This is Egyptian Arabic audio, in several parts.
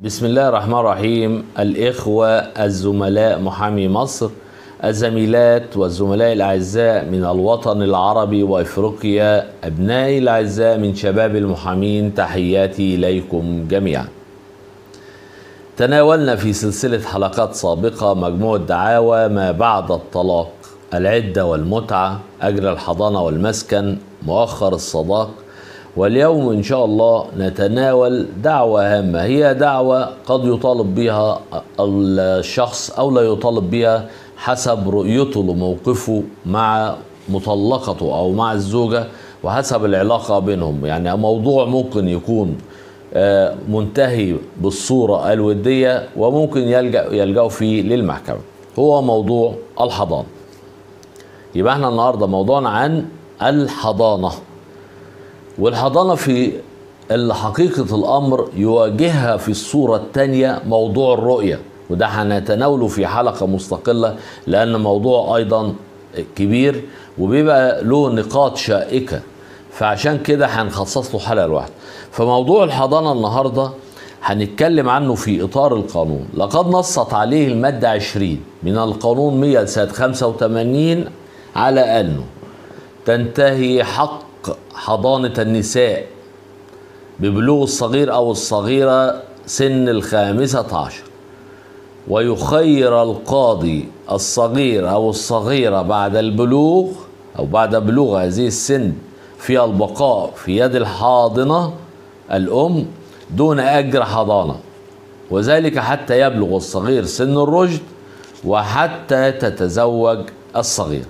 بسم الله الرحمن الرحيم الإخوة الزملاء محامي مصر الزميلات والزملاء الأعزاء من الوطن العربي وإفريقيا أبنائي الأعزاء من شباب المحامين تحياتي إليكم جميعا تناولنا في سلسلة حلقات سابقة مجموعة دعاوى ما بعد الطلاق العدة والمتعة أجر الحضانة والمسكن مؤخر الصداق واليوم إن شاء الله نتناول دعوة هامة هي دعوة قد يطالب بها الشخص أو لا يطالب بها حسب رؤيته لموقفه مع مطلقته أو مع الزوجة وحسب العلاقة بينهم يعني موضوع ممكن يكون منتهي بالصورة الودية وممكن يلجأ يلجأوا فيه للمحكمة هو موضوع الحضانة يبقى احنا النهارده موضوعنا عن الحضانه والحضانة في حقيقة الأمر يواجهها في الصورة الثانية موضوع الرؤية وده هنتناوله في حلقة مستقلة لأن موضوع أيضا كبير وبيبقى له نقاط شائكة فعشان كده هنخصص له حلقة لوحده فموضوع الحضانة النهاردة هنتكلم عنه في إطار القانون لقد نصت عليه المادة 20 من القانون 100 سنة 85 على أنه تنتهي حق حضانة النساء ببلوغ الصغير أو الصغيرة سن الخامسة عشر ويخير القاضي الصغير أو الصغيرة بعد البلوغ أو بعد بلوغ هذه السن في البقاء في يد الحاضنة الأم دون أجر حضانة وذلك حتى يبلغ الصغير سن الرشد وحتى تتزوج الصغير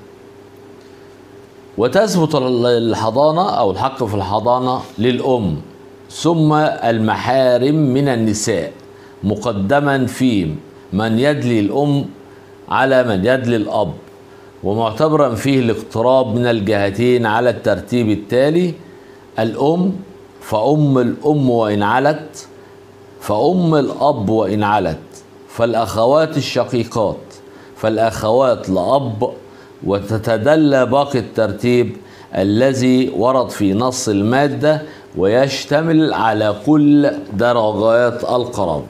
وتثبت الحضانة أو الحق في الحضانة للأم ثم المحارم من النساء مقدما في من يدلي الأم على من يدلي الأب ومعتبرا فيه الاقتراب من الجهتين على الترتيب التالي الأم فأم الأم وإن علت فأم الأب وإن علت فالأخوات الشقيقات فالأخوات لأب وتتدلى باقي الترتيب الذي ورد في نص المادة ويشتمل على كل درجات القرابة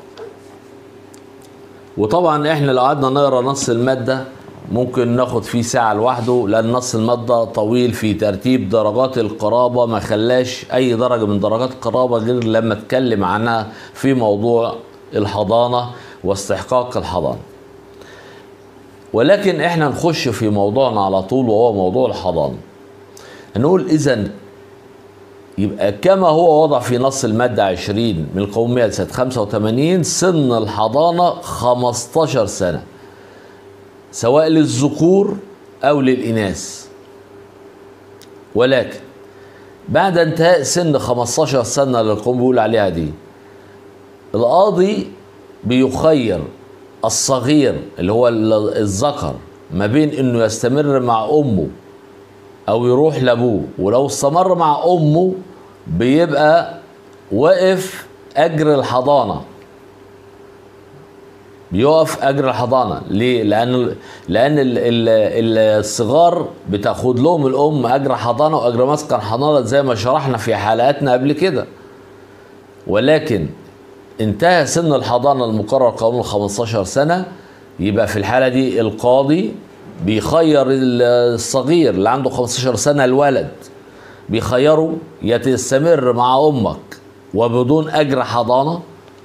وطبعا احنا لو قعدنا نقرا نص المادة ممكن ناخد فيه ساعة لوحده لأن نص المادة طويل في ترتيب درجات القرابة ما خلاش أي درجة من درجات القرابة غير لما اتكلم عنها في موضوع الحضانة واستحقاق الحضانة ولكن احنا نخش في موضوعنا على طول وهو موضوع الحضانه نقول اذا يبقى كما هو وضع في نص المادة 20 من القومية سنة 85 سن الحضانة 15 سنة سواء للذكور أو للإناث ولكن بعد انتهاء سن 15 سنة اللي القوم بيقول عليها دي القاضي بيخير الصغير اللي هو الذكر ما بين انه يستمر مع امه او يروح لابوه ولو استمر مع امه بيبقى واقف اجر الحضانه بيقف اجر الحضانه ليه لان لان الصغار بتاخد لهم الام اجر حضانه واجر مسكن حضانه زي ما شرحنا في حلقاتنا قبل كده ولكن انتهى سن الحضانة المقرر قانون 15 سنة يبقى في الحالة دي القاضي بيخير الصغير اللي عنده 15 سنة الولد بيخيره يستمر مع أمك وبدون أجر حضانة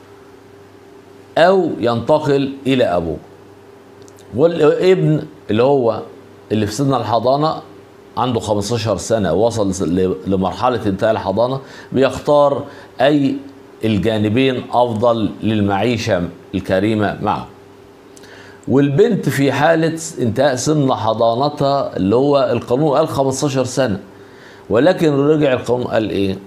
أو ينتقل إلى أبوه والابن اللي هو اللي في سن الحضانة عنده 15 سنة وصل لمرحلة انتهاء الحضانة بيختار أي الجانبين افضل للمعيشه الكريمه معه والبنت في حاله انتهاء سن حضانتها اللي هو القانون قال 15 سنه ولكن رجع القانون قال ايه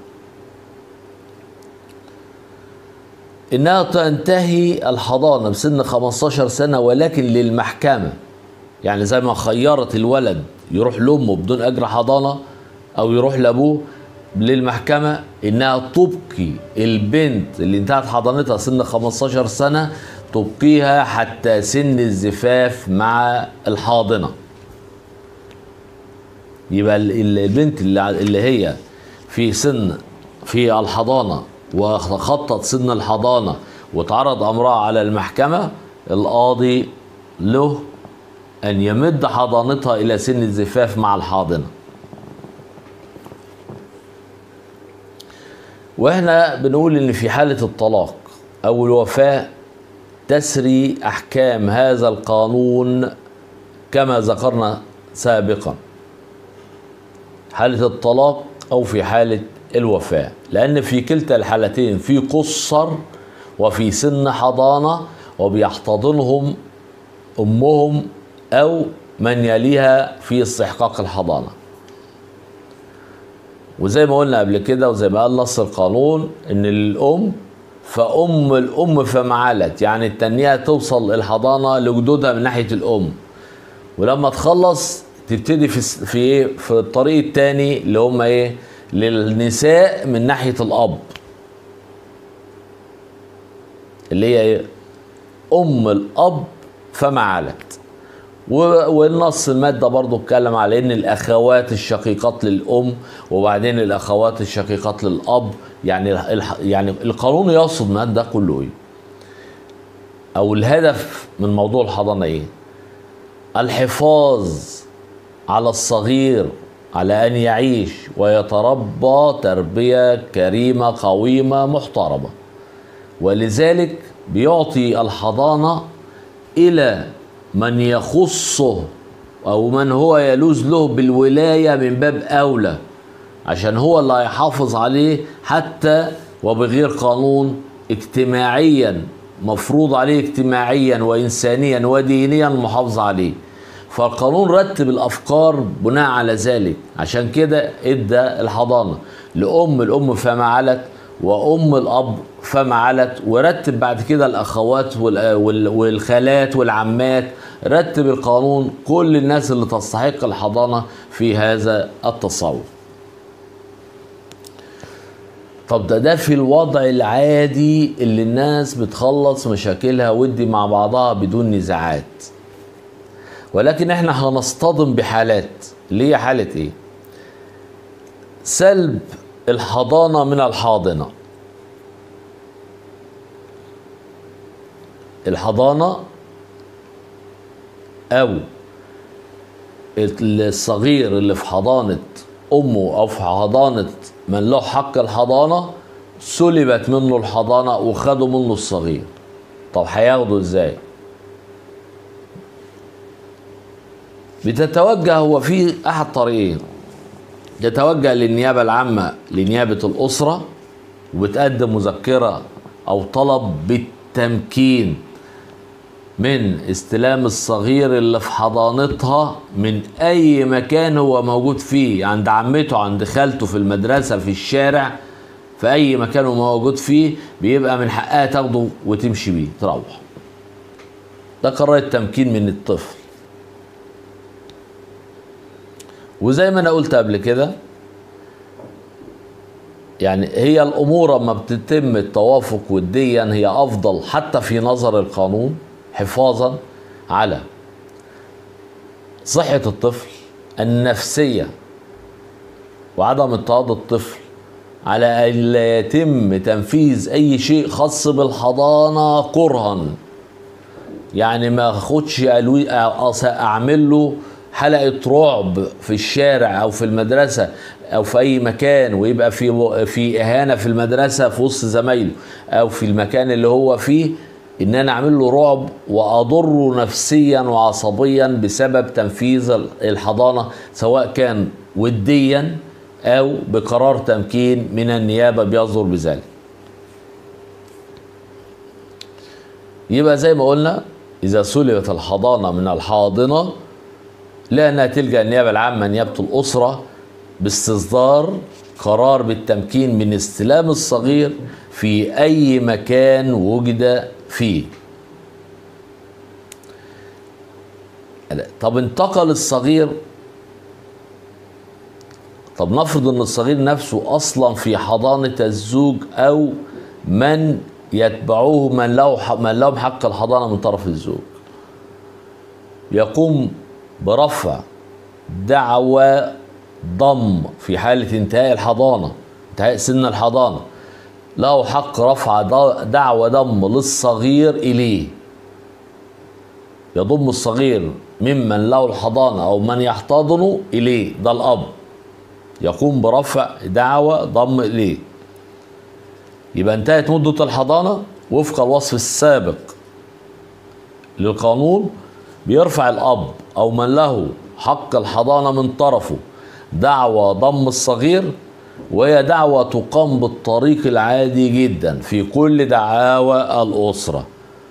انها تنتهي الحضانه بسن 15 سنه ولكن للمحكمه يعني زي ما خيرت الولد يروح لامه بدون اجر حضانه او يروح لابوه للمحكمة إنها تبقي البنت اللي انتهت حضانتها سن 15 سنة تبقيها حتى سن الزفاف مع الحاضنة يبقى البنت اللي هي في سن في الحضانة وخطت سن الحضانة وتعرض أمرها على المحكمة القاضي له أن يمد حضانتها إلى سن الزفاف مع الحاضنة واحنا بنقول ان في حالة الطلاق او الوفاة تسري احكام هذا القانون كما ذكرنا سابقا حالة الطلاق او في حالة الوفاة لان في كلتا الحالتين في قصر وفي سن حضانة وبيحتضنهم امهم او من يليها في استحقاق الحضانه وزي ما قلنا قبل كده وزي ما قال نص القانون ان الام فام الام فمعلت يعني التانية توصل الحضانه لجدودها من ناحيه الام ولما تخلص تبتدي في في ايه في الطريق التاني اللي هم ايه للنساء من ناحيه الاب اللي هي ايه ام الاب فمعلت والنص المادة برضو اتكلم على ان الاخوات الشقيقات للام وبعدين الاخوات الشقيقات للاب يعني يعني القانون يقصد من ده كله ايه او الهدف من موضوع الحضانة ايه الحفاظ على الصغير على ان يعيش ويتربى تربية كريمة قويمة محترمة ولذلك بيعطي الحضانة الى من يخصه او من هو يلوذ له بالولايه من باب اولى عشان هو اللي هيحافظ عليه حتى وبغير قانون اجتماعيا مفروض عليه اجتماعيا وانسانيا ودينيا المحافظه عليه فالقانون رتب الافكار بناء على ذلك عشان كده ادى الحضانه لام الام فما علت وام الاب فما علت ورتب بعد كده الاخوات والخالات والعمات رتب القانون كل الناس اللي تستحق الحضانه في هذا التصور طب ده ده في الوضع العادي اللي الناس بتخلص مشاكلها ودي مع بعضها بدون نزاعات ولكن احنا هنصطدم بحالات اللي هي حالة ايه سلب الحضانة من الحاضنة الحضانة أو الصغير اللي في حضانة أمه أو في حضانة من له حق الحضانة سلبت منه الحضانة وخدوا منه الصغير طب هياخده ازاي بتتوجه هو في أحد طريقين يتوجه للنيابة العامة لنيابة الأسرة وبتقدم مذكرة أو طلب بالتمكين من استلام الصغير اللي في حضانتها من أي مكان هو موجود فيه عند عمته عند خالته في المدرسة في الشارع في أي مكان هو موجود فيه بيبقى من حقها تاخده وتمشي بيه تروح ده قرار التمكين من الطفل وزي ما انا قلت قبل كده يعني هي الامور اما بتتم التوافق وديا هي افضل حتى في نظر القانون حفاظا على صحة الطفل النفسية وعدم اضطهاد الطفل على أن لا يتم تنفيذ أي شيء خاص بالحضانة كرها يعني ما اخدش اعمل له حلقه رعب في الشارع او في المدرسه او في اي مكان ويبقى في في اهانه في المدرسه في وسط زمايله او في المكان اللي هو فيه ان انا اعمل له رعب واضره نفسيا وعصبيا بسبب تنفيذ الحضانه سواء كان وديا او بقرار تمكين من النيابه بيصدر بذلك يبقى زي ما قلنا اذا سلبت الحضانه من الحاضنه لانها تلجا النيابه العامه نيابه الاسره باستصدار قرار بالتمكين من استلام الصغير في اي مكان وجد فيه طب انتقل الصغير طب نفرض ان الصغير نفسه اصلا في حضانه الزوج او من يتبعوه من له من لهم حق الحضانه من طرف الزوج يقوم برفع دعوى ضم في حالة انتهاء الحضانة انتهاء سن الحضانة له حق رفع د- دعوى ضم للصغير إليه يضم الصغير ممن له الحضانة أو من يحتضنه إليه ده الأب يقوم برفع دعوى ضم إليه يبقى انتهت مدة الحضانة وفق الوصف السابق للقانون بيرفع الأب أو من له حق الحضانة من طرفه دعوى ضم الصغير وهي دعوة تقام بالطريق العادي جدا في كل دعاوى الأسرة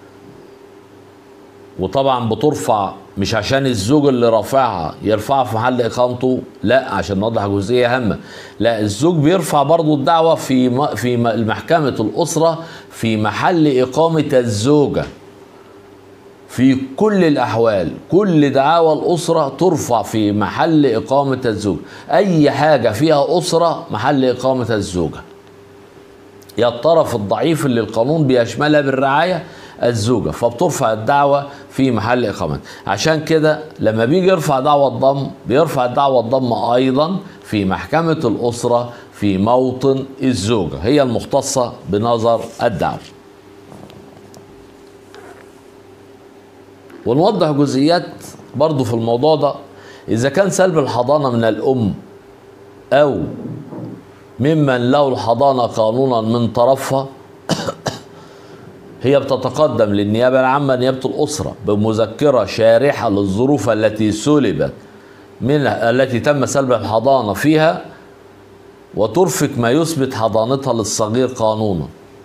وطبعا بترفع مش عشان الزوج اللي رافعها يرفعها في محل اقامته لا عشان نوضح جزئيه هامه لا الزوج بيرفع برضو الدعوه في م- في م- محكمه الاسره في محل اقامه الزوجه في كل الأحوال كل دعاوى الأسرة ترفع في محل إقامة الزوج أي حاجة فيها أسرة محل إقامة الزوجة يا الطرف الضعيف اللي القانون بيشملها بالرعاية الزوجة فبترفع الدعوة في محل إقامة عشان كده لما بيجي يرفع دعوة الضم بيرفع الدعوة الضم أيضا في محكمة الأسرة في موطن الزوجة هي المختصة بنظر الدعوة ونوضح جزئيات برضو في الموضوع ده إذا كان سلب الحضانة من الأم أو ممن له الحضانة قانونا من طرفها هي بتتقدم للنيابة العامة نيابة الأسرة بمذكرة شارحة للظروف التي سلبت منها التي تم سلب الحضانة فيها وترفق ما يثبت حضانتها للصغير قانونا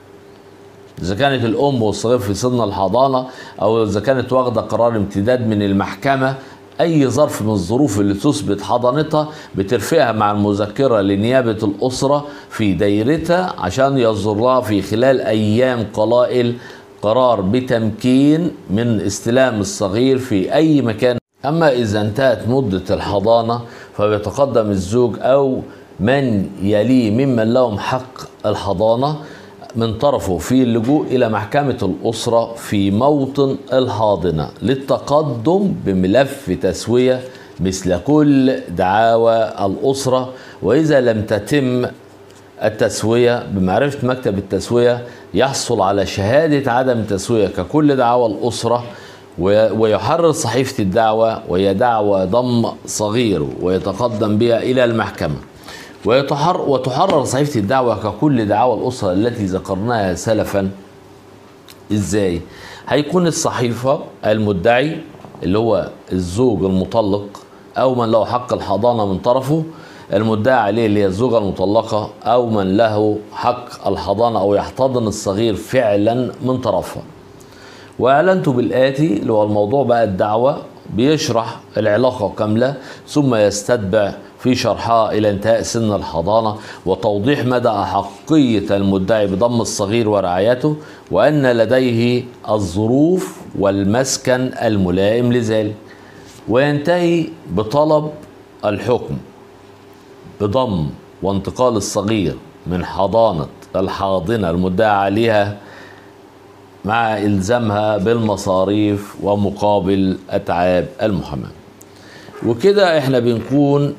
إذا كانت الأم والصغير في سن الحضانة أو إذا كانت واخدة قرار امتداد من المحكمة أي ظرف من الظروف اللي تثبت حضانتها بترفقها مع المذكرة لنيابة الأسرة في دايرتها عشان يصدر لها في خلال أيام قلائل قرار بتمكين من استلام الصغير في أي مكان أما إذا انتهت مدة الحضانة فبيتقدم الزوج أو من يليه ممن لهم حق الحضانة من طرفه في اللجوء إلى محكمة الأسرة في موطن الحاضنة للتقدم بملف تسوية مثل كل دعاوى الأسرة وإذا لم تتم التسوية بمعرفة مكتب التسوية يحصل على شهادة عدم التسوية ككل دعاوى الأسرة ويحرر صحيفة الدعوة وهي دعوة ضم صغير ويتقدم بها إلى المحكمة ويتحر وتحرر صحيفة الدعوة ككل دعاوى الأسرة التي ذكرناها سلفا إزاي؟ هيكون الصحيفة المدعي اللي هو الزوج المطلق أو من له حق الحضانة من طرفه المدعى عليه اللي هي الزوجة المطلقة أو من له حق الحضانة أو يحتضن الصغير فعلا من طرفها وأعلنت بالآتي اللي هو الموضوع بقى الدعوة بيشرح العلاقة كاملة ثم يستتبع في شرحها إلى انتهاء سن الحضانة وتوضيح مدى أحقية المدعي بضم الصغير ورعايته وأن لديه الظروف والمسكن الملائم لذلك وينتهي بطلب الحكم بضم وانتقال الصغير من حضانة الحاضنة المدعى عليها مع إلزامها بالمصاريف ومقابل أتعاب المحاماة وكده احنا بنكون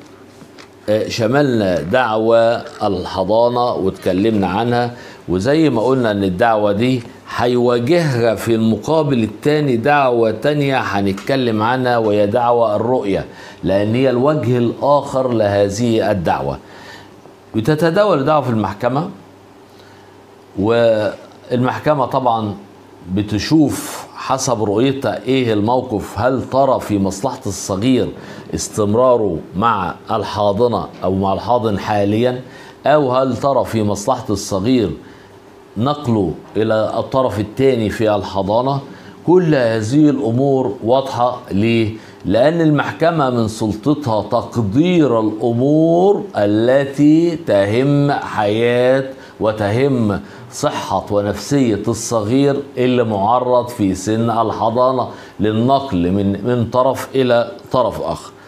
شملنا دعوة الحضانة واتكلمنا عنها وزي ما قلنا ان الدعوة دي هيواجهها في المقابل التاني دعوة تانية هنتكلم عنها وهي دعوة الرؤية لأن هي الوجه الآخر لهذه الدعوة بتتداول الدعوة في المحكمة والمحكمة طبعا بتشوف حسب رؤيتها ايه الموقف هل ترى في مصلحة الصغير استمراره مع الحاضنة او مع الحاضن حاليا او هل ترى في مصلحة الصغير نقله الى الطرف الثاني في الحضانة كل هذه الامور واضحة ليه لان المحكمة من سلطتها تقدير الامور التي تهم حياة وتهم صحة ونفسية الصغير اللي معرض في سن الحضانة للنقل من من طرف إلى طرف آخر